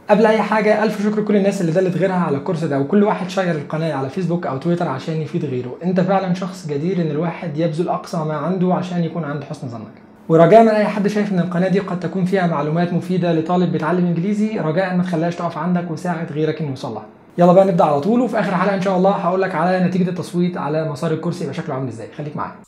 قبل اي حاجه الف شكر لكل الناس اللي دلت غيرها على الكورس ده وكل واحد شير القناه على فيسبوك او تويتر عشان يفيد غيره انت فعلا شخص جدير ان الواحد يبذل اقصى ما عنده عشان يكون عند حسن ظنك ورجاء من اي حد شايف ان القناه دي قد تكون فيها معلومات مفيده لطالب بيتعلم انجليزي رجاء ما تخليهاش تقف عندك وساعد غيرك انه يوصل لها يلا بقى نبدا على طول وفي اخر حلقه ان شاء الله هقول لك على نتيجه التصويت على مسار الكورس يبقى شكله عامل ازاي خليك معايا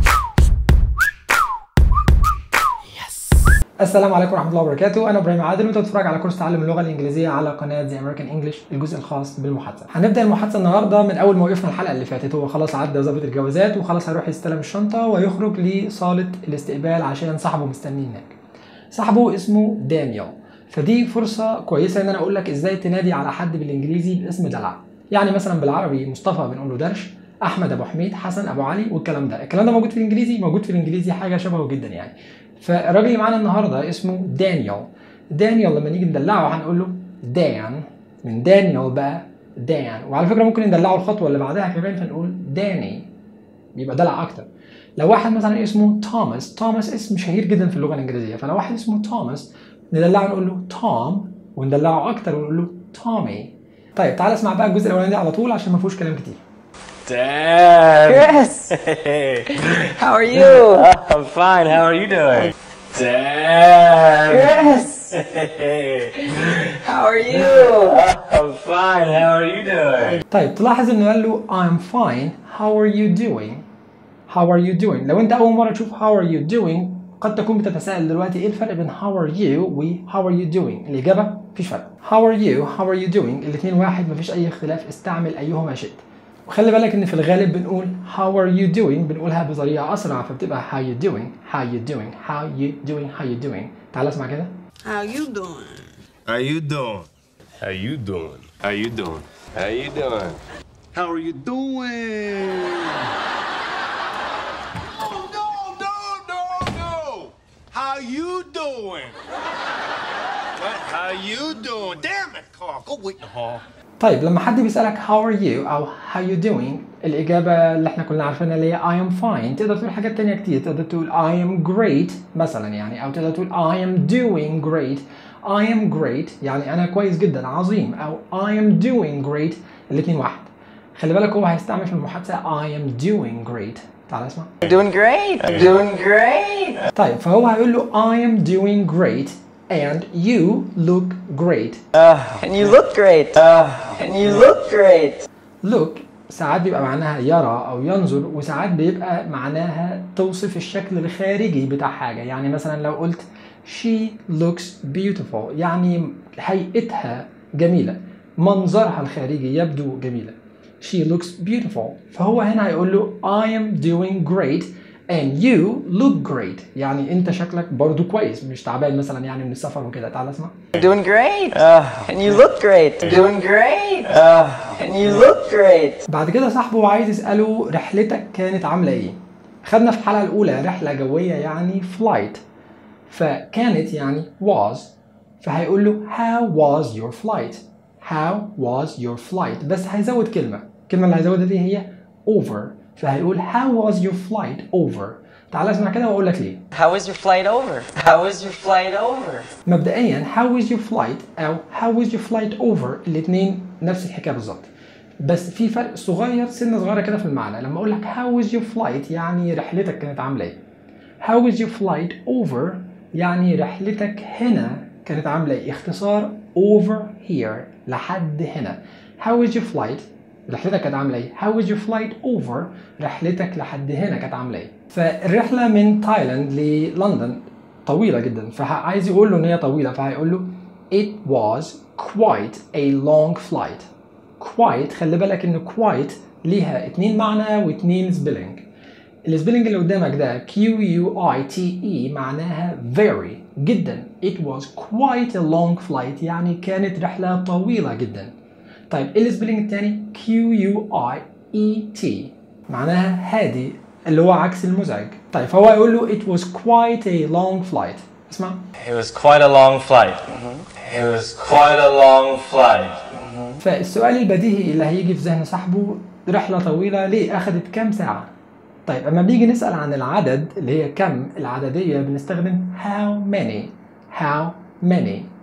السلام عليكم ورحمه الله وبركاته انا ابراهيم عادل وانت بتتفرج على كورس تعلم اللغه الانجليزيه على قناه زي امريكان انجلش الجزء الخاص بالمحادثه هنبدا المحادثه النهارده من اول ما وقفنا الحلقه اللي فاتت هو خلاص عدى ظابط الجوازات وخلاص هيروح يستلم الشنطه ويخرج لصاله الاستقبال عشان صاحبه مستنيه هناك صاحبه اسمه دانيال فدي فرصه كويسه ان انا اقول لك ازاي تنادي على حد بالانجليزي باسم دلع يعني مثلا بالعربي مصطفى بنقول له درش احمد ابو حميد حسن ابو علي والكلام ده الكلام ده موجود في الانجليزي موجود في الانجليزي حاجه شبهه جدا يعني فالراجل اللي معانا النهارده اسمه دانيال دانيال لما نيجي ندلعه هنقول له دان من دانيال بقى دان وعلى فكره ممكن ندلعه الخطوه اللي بعدها كمان فنقول داني بيبقى دلع اكتر لو واحد مثلا اسمه توماس توماس اسم شهير جدا في اللغه الانجليزيه فلو واحد اسمه توماس ندلعه نقول له توم وندلعه اكتر ونقول له تومي طيب تعال اسمع بقى الجزء الاولاني ده على طول عشان ما فيهوش كلام كتير Dad! Chris, Hey! how are you? I'm fine, how are you doing? Dad! Chris, Hey! how are you? I'm fine, how are you doing? طيب تلاحظ انه قال له I'm fine how are you doing how are you doing لو انت اول مره تشوف how are you doing قد تكون بتتساءل دلوقتي ايه الفرق بين how are you و how are you doing الاجابه مفيش فرق how are you how are you doing الاثنين واحد مفيش اي اختلاف استعمل ايهما شئت وخلي بالك ان في الغالب بنقول how are you doing بنقولها بطريقه اسرع فبتبقى how you doing how you doing how you doing how you doing تعال اسمع كده How you doing? How you doing? How you doing? How you doing? How you doing? How are you doing? Oh no, no, no, no! How you doing? What? How you doing? Damn it, Carl. Go wait in the hall. طيب لما حد بيسألك how are you أو how you doing الإجابة اللي احنا كلنا عارفينها اللي هي I am fine تقدر تقول حاجات تانية كتير تقدر تقول I am great مثلا يعني أو تقدر تقول I am doing great I am great يعني أنا كويس جدا عظيم أو I am doing great الاتنين واحد خلي بالك هو هيستعمل في المحادثة I am doing great تعال اسمع I'm doing great. I'm doing great. طيب فهو هيقول له I am doing great and you look great And you look great. And you look great. look ساعات بيبقى معناها يرى او ينظر وساعات بيبقى معناها توصف الشكل الخارجي بتاع حاجه يعني مثلا لو قلت she looks beautiful يعني هيئتها جميله منظرها الخارجي يبدو جميله she looks beautiful فهو هنا هيقول له I am doing great and you look great يعني انت شكلك برضو كويس مش تعبان مثلا يعني من السفر وكده تعال اسمع I'm doing great. And you look great. I'm doing great. And you look great. بعد كده صاحبه عايز يسأله رحلتك كانت عاملة ايه؟ خدنا في الحلقة الأولى رحلة جوية يعني flight فكانت يعني was فهيقول له how was your flight؟ how was your flight؟ بس هيزود كلمة الكلمة اللي هيزودها دي هي over فهيقول how was your flight over؟ تعال اسمع كده واقول لك ليه How was your flight over? How was your flight over? مبدئيا how was your flight او how was your flight over الاثنين نفس الحكايه بالظبط بس في فرق صغير سنه صغيره كده في المعنى لما اقول لك how was your flight يعني رحلتك كانت عامله ايه how was your flight over يعني رحلتك هنا كانت عامله ايه اختصار over here لحد هنا how was your flight رحلتك كانت عامله ايه how was your flight over رحلتك لحد هنا كانت عامله ايه فالرحله من تايلاند للندن طويله جدا فعايز يقول له ان هي طويله فهيقول له it was quite a long flight quite خلي بالك ان quite ليها اتنين معنى واتنين سبيلنج السبيلنج اللي قدامك ده Q U I T E معناها very جدا it was quite a long flight يعني كانت رحلة طويلة جدا طيب ايه السبيلنج التاني Q U I E T معناها هادي اللي هو عكس المزعج طيب فهو يقول له it was quite a long flight اسمع It was quite a long flight. It was quite a long flight. فالسؤال البديهي اللي هيجي في ذهن صاحبه رحلة طويلة ليه أخذت كام ساعة؟ طيب أما بنيجي نسأل عن العدد اللي هي كم العددية بنستخدم how many how many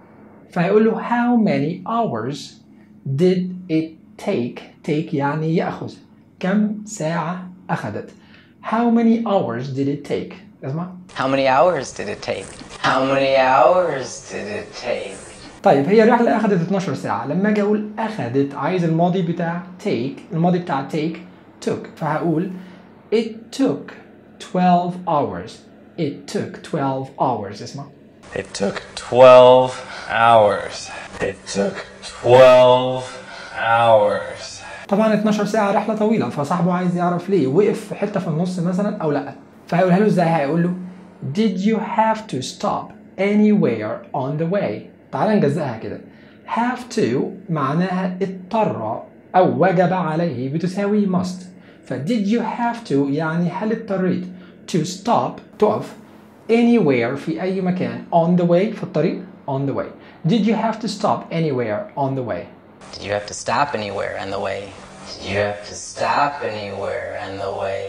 فهيقول له how many hours did it take take يعني يأخذ كم ساعة أخذت how many hours did it take اسمع How many hours did it take? How many hours did it take? طيب هي الرحلة أخذت 12 ساعة لما أجي أقول أخذت عايز الماضي بتاع take الماضي بتاع take took فهقول it took 12 hours it took 12 hours اسمع It took 12 hours. It took 12 hours. طبعا 12 ساعة رحلة طويلة فصاحبه عايز يعرف ليه وقف في حتة في النص مثلا أو لأ فهيقولها له إزاي هيقول له Did you have to stop anywhere on the way تعال نجزأها كده have to معناها اضطر أو وجب عليه بتساوي must ف did you have to يعني هل اضطريت to stop تقف anywhere في أي مكان on the way في الطريق on the way did you have to stop anywhere on the way Did you have to stop anywhere on the way? Did you have to stop anywhere on the way?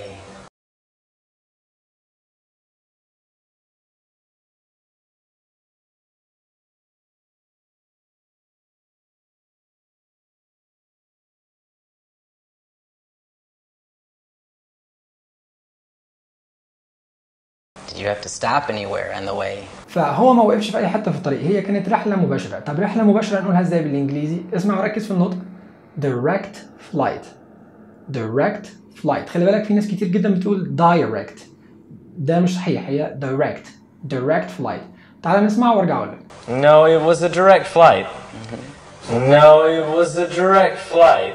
Did you have to stop anywhere on the way? فهو ما وقفش في اي حته في الطريق هي كانت رحله مباشره طب رحله مباشره نقولها ازاي بالانجليزي اسمع وركز في النطق direct flight direct flight خلي بالك في ناس كتير جدا بتقول direct ده مش صحيح هي direct direct flight تعال نسمع وارجع اقول لك No, it was a direct flight. No, it was a direct flight.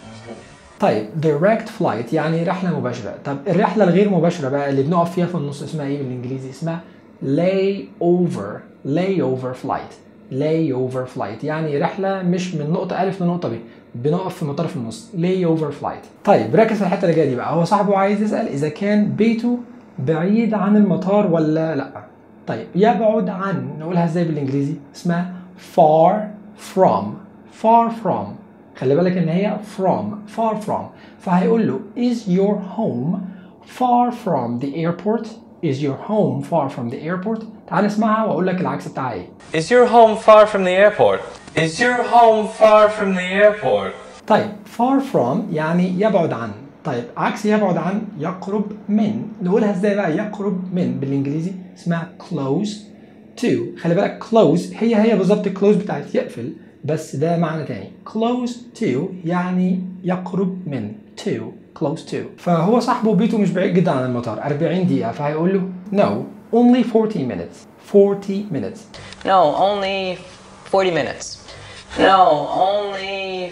طيب direct flight يعني رحله مباشره طب الرحله الغير مباشره بقى اللي بنقف فيها في النص اسمها ايه بالانجليزي اسمها lay over lay over flight lay over flight يعني رحله مش من نقطه الف لنقطه ب بنقف في مطار في النص lay over flight طيب ركز في الحته اللي جايه دي بقى هو صاحبه عايز يسال اذا كان بيته بعيد عن المطار ولا لا طيب يبعد عن نقولها ازاي بالانجليزي اسمها far from far from خلي بالك ان هي from far from فهيقول له is your home far from the airport is your home far from the airport تعال نسمعها واقول لك العكس بتاعها ايه Is your home far from the airport? Is your home far from the airport? طيب far from يعني يبعد عن طيب عكس يبعد عن يقرب من نقولها ازاي بقى يقرب من بالانجليزي اسمها close to خلي بالك close هي هي بالظبط close بتاعت يقفل بس ده معنى تاني close to يعني يقرب من to close to فهو صاحبه بيته مش بعيد جدا عن المطار 40 دقيقة فهيقول له no only 40 minutes 40 minutes No, only 40 minutes. No, only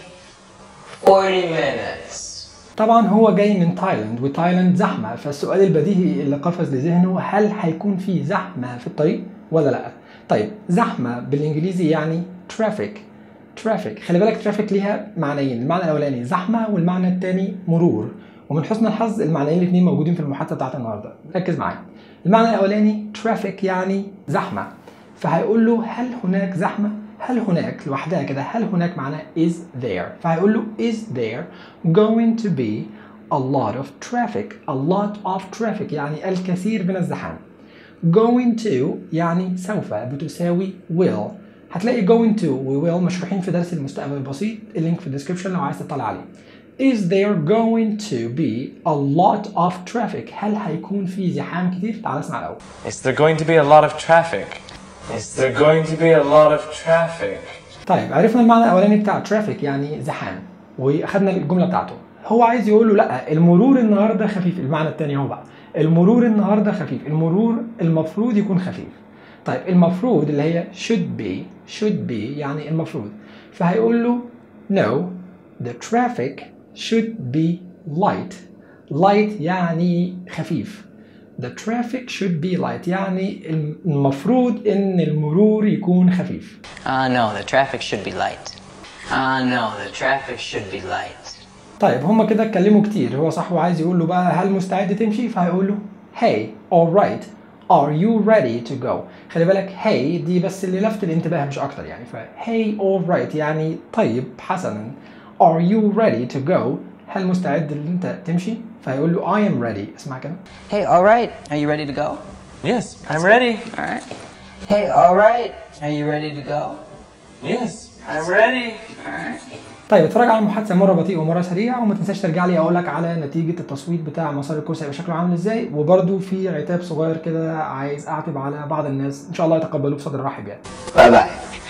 40 minutes. طبعا هو جاي من تايلاند وتايلاند زحمه فالسؤال البديهي اللي قفز لذهنه هل هيكون في زحمه في الطريق ولا لا طيب زحمه بالانجليزي يعني ترافيك ترافيك خلي بالك ترافيك ليها معنيين المعنى الاولاني زحمه والمعنى الثاني مرور ومن حسن الحظ المعنيين الاثنين موجودين في المحادثه بتاعت النهارده ركز معايا المعنى الاولاني ترافيك يعني زحمه فهيقول له هل هناك زحمه هل هناك لوحدها كده هل هناك معناه is there فهيقول له is there going to be a lot of traffic a lot of traffic يعني الكثير من الزحام going to يعني سوف بتساوي will هتلاقي going to و will مشروحين في درس المستقبل البسيط اللينك في الديسكربشن لو عايز تطلع عليه Is there going to be a lot of traffic هل هيكون في زحام كتير تعال اسمع الأول Is there going to be a lot of traffic? Is there going to be a lot of traffic? طيب عرفنا المعنى الاولاني بتاع ترافيك يعني زحام واخدنا الجمله بتاعته هو عايز يقول له لا المرور النهارده خفيف المعنى الثاني اهو بقى المرور النهارده خفيف المرور المفروض يكون خفيف طيب المفروض اللي هي should be should be يعني المفروض فهيقول له no the traffic should be light light يعني خفيف The traffic should be light يعني المفروض ان المرور يكون خفيف Ah, no, the traffic should be light. Ah, no, the traffic should be light. طيب هما كده اتكلموا كتير هو صاحبه عايز يقول له بقى هل مستعد تمشي فهيقول له hey alright are you ready to go خلي بالك hey دي بس اللي لفت الانتباه مش اكتر يعني ف hey alright يعني طيب حسنا are you ready to go هل مستعد ان انت تمشي فهيقول له I am ready اسمع كده Hey, all right. Are you ready to go? Yes, I'm ready. All right. Hey, all right. Are you ready to go? Yes. I'm ready. طيب اتفرج على المحادثه مره بطيء ومره سريع وما تنساش ترجع لي اقول لك على نتيجه التصويت بتاع مسار الكورس هيبقى شكله عامل ازاي وبرده في عتاب صغير كده عايز اعتب على بعض الناس ان شاء الله يتقبلوه بصدر رحب يعني Bye bye.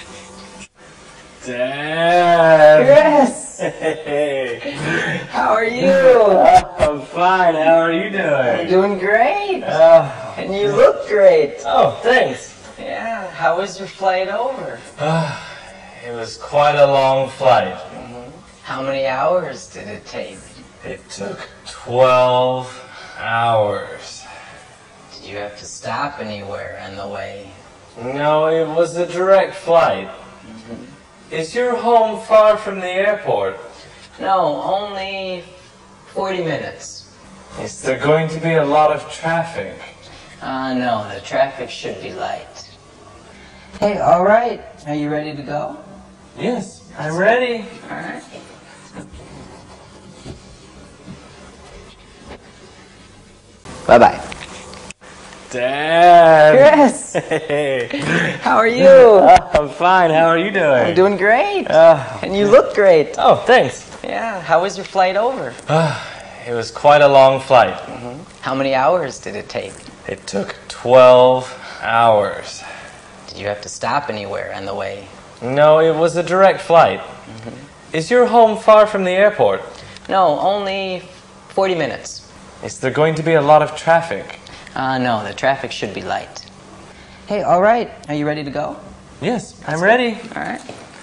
Dad. Yes. Hey. How are you? I'm fine. How are you I'm doing? doing great. Uh, And you look great. oh, thanks. Yeah. How was your flight over? It was quite a long flight. How many hours did it take? It took 12 hours. Did you have to stop anywhere on the way? No, it was a direct flight. Is your home far from the airport? No, only 40 minutes. Is there going to be a lot of traffic? Uh, no, the traffic should be light. Hey, all right. Are you ready to go? Yes, I'm ready. All right. Bye bye. Dad. Yes. Hey. How are you? I'm fine. How are you doing? I'm doing great. Uh, And you look great. oh, thanks. Yeah. How was your flight over? It was quite a long flight. How many hours did it take? It took 12 hours. Did you have to stop anywhere on the way? No, it was a direct flight. Is your home far from the airport? No, only 40 minutes. Is there going to be a lot of traffic? Uh, no, the traffic should be light. Hey, all right. Are you ready to go? Yes, I'm ready. All right.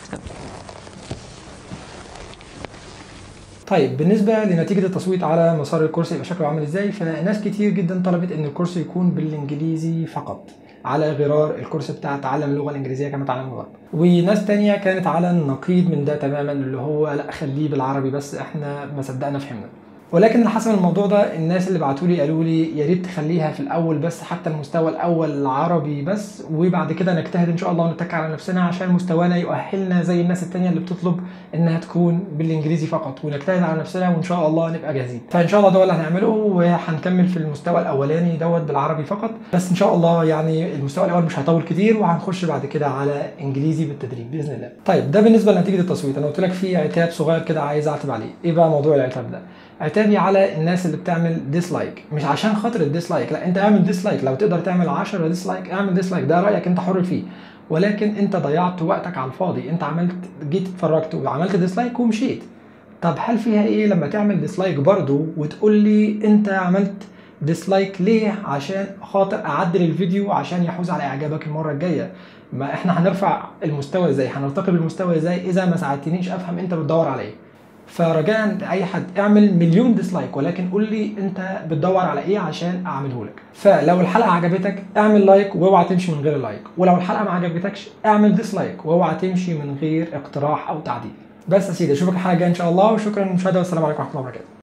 طيب بالنسبه لنتيجه التصويت على مسار الكورس يبقى شكله عامل ازاي فناس كتير جدا طلبت ان الكورس يكون بالانجليزي فقط على غرار الكورس بتاع تعلم اللغه الانجليزيه كما تعلم اللغه وناس تانية كانت على النقيض من ده تماما اللي هو لا خليه بالعربي بس احنا ما صدقنا فهمنا ولكن اللي حصل الموضوع ده الناس اللي بعتوا لي قالوا لي يا ريت تخليها في الاول بس حتى المستوى الاول عربي بس وبعد كده نجتهد ان شاء الله ونتك على نفسنا عشان مستوانا يؤهلنا زي الناس التانية اللي بتطلب انها تكون بالانجليزي فقط ونجتهد على نفسنا وان شاء الله نبقى جاهزين فان شاء الله ده اللي هنعمله وهنكمل في المستوى الاولاني دوت بالعربي فقط بس ان شاء الله يعني المستوى الاول مش هيطول كتير وهنخش بعد كده على انجليزي بالتدريب باذن الله طيب ده بالنسبه لنتيجه التصويت انا قلت لك في عتاب صغير كده عايز اعتب عليه ايه بقى موضوع العتاب ده عتابي على الناس اللي بتعمل ديسلايك مش عشان خاطر الديسلايك لا انت اعمل ديسلايك لو تقدر تعمل 10 ديسلايك اعمل ديسلايك ده رايك انت حر فيه ولكن انت ضيعت وقتك على الفاضي انت عملت جيت اتفرجت وعملت ديسلايك ومشيت طب هل فيها ايه لما تعمل ديسلايك برضو وتقول لي انت عملت ديسلايك ليه عشان خاطر اعدل الفيديو عشان يحوز على اعجابك المره الجايه ما احنا هنرفع المستوى ازاي هنرتقي بالمستوى ازاي اذا ما ساعدتنيش افهم انت بتدور على ايه فرجاء اي حد اعمل مليون ديسلايك ولكن قول لي انت بتدور على ايه عشان اعمله لك فلو الحلقه عجبتك اعمل لايك واوعى تمشي من غير لايك ولو الحلقه ما عجبتكش اعمل ديسلايك واوعى تمشي من غير اقتراح او تعديل بس يا سيدي اشوفك الحلقه الجايه ان شاء الله وشكرا للمشاهده والسلام عليكم ورحمه الله وبركاته